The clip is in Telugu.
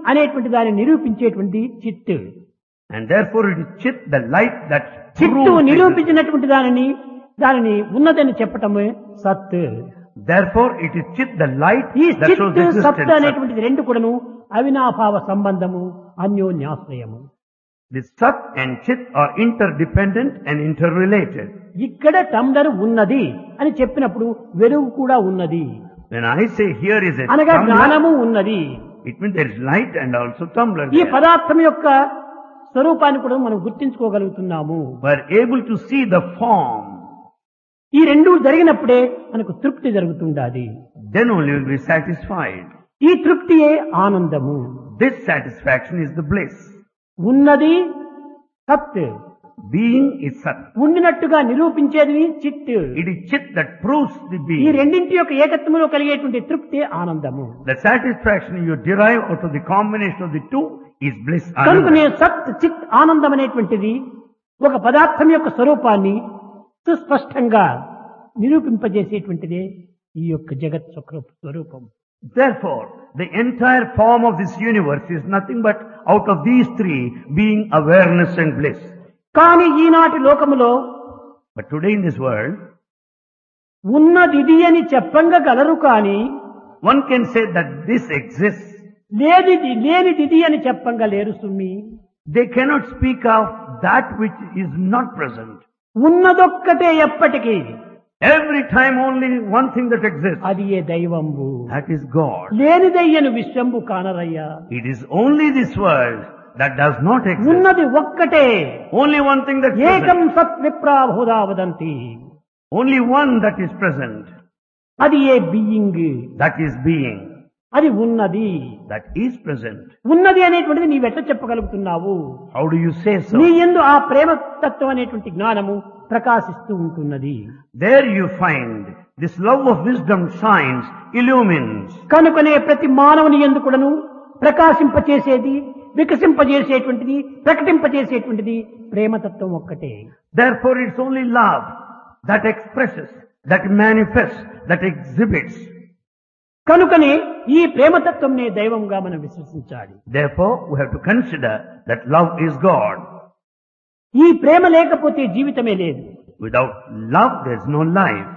అనేటువంటి దాన్ని నిరూపించేటువంటి చిత్ And therefore it is Chit, the light that చిత్తు proves existence. నిరూపించినటువంటి దానిని దానిని ఉన్నదని చెప్పటమే సత్ Therefore it is Chit, the light ఈ that shows చిత్ సత్ existence. అనేటువంటిది రెండు కూడాను అవినాభావ సంబంధము అన్యోన్యాశ్రయము The Sat and Chit are interdependent and interrelated. ఇక్కడ టంబ్లర్ ఉన్నది అని చెప్పినప్పుడు వెలుగు కూడా ఉన్నది When I say here is a అనగా tumbler, జ్ఞానము ఉన్నది it means there is light and also tumbler ఈ there. పదార్థం యొక్క స్వరూపాన్ని కూడా మనం గుర్తించుకోగలుగుతున్నాము We are able to see the form. ఈ రెండు జరిగినప్పుడే మనకు తృప్తి జరుగుతుండాలి Then only we will be satisfied. ఈ తృప్తియే ఆనందము This satisfaction is the bliss. ఉన్నది సత్ Being is Sat. ఉండినట్టుగా నిరూపించేది చిత్ It is Chit that proves the ఈ being. రెండింటి యొక్క ఏకత్వంలో కలిగేటువంటి తృప్తి ఆనందము The satisfaction you derive out of the combination of the two is bliss. కనుకనే Ananda. సత్ చిత్ ఆనందం అనేటువంటిది ఒక పదార్థం యొక్క స్వరూపాన్ని సుస్పష్టంగా నిరూపింపజేసేటువంటిదే ఈ యొక్క జగత్ స్వరూ- స్వరూపం Therefore, the entire form of this universe is nothing but out of these three being awareness and bliss. కానీ ఈనాటి లోకములో But today in this world, ఉన్నదిది అని చెప్పంగగలరు కానీ one can say that this exists. లేనిది లేనిదిది అని చెప్పంగలేరు సుమ్మి They cannot speak of that which is not present. ఉన్నదొక్కటే ఎప్పటికీ Every time only one thing that exists. అది ఏ దైవంబు That is God. లేనిదయ్యను విశ్వంబు కానరయ్యా It is only this world that does not exist. ఉన్నది ఒక్కటే Only one thing that ఏకం present. సత్ విప్రాభుదా వదంతి Only one that is present. అది ఏ బియ్యింగ్ That is being. అది ఉన్నది That is present. ఉన్నది అనేటువంటిది నీవెట్లా చెప్పగలుగుతున్నావు How do you say so? నీ ఎందు ఆ ప్రేమ తత్వం అనేటువంటి జ్ఞానము ప్రకాశిస్తూ ఉంటున్నది There you find this love of wisdom shines, illumines. కనుకనే ప్రతి మానవుని ఎందు కూడాను ప్రకాశింపచేసేది వికసింపజేసేటువంటిది ప్రకటింపజేసేటువంటిది ప్రేమతత్వం ఒక్కటే Therefore it's only love that expresses, that manifests, that exhibits. కనుకనే ఈ ప్రేమతత్వంనే దైవంగా మనం విశ్వసించాలి Therefore we have to consider that love is God. ఈ ప్రేమ లేకపోతే జీవితమే లేదు Without love there's no life.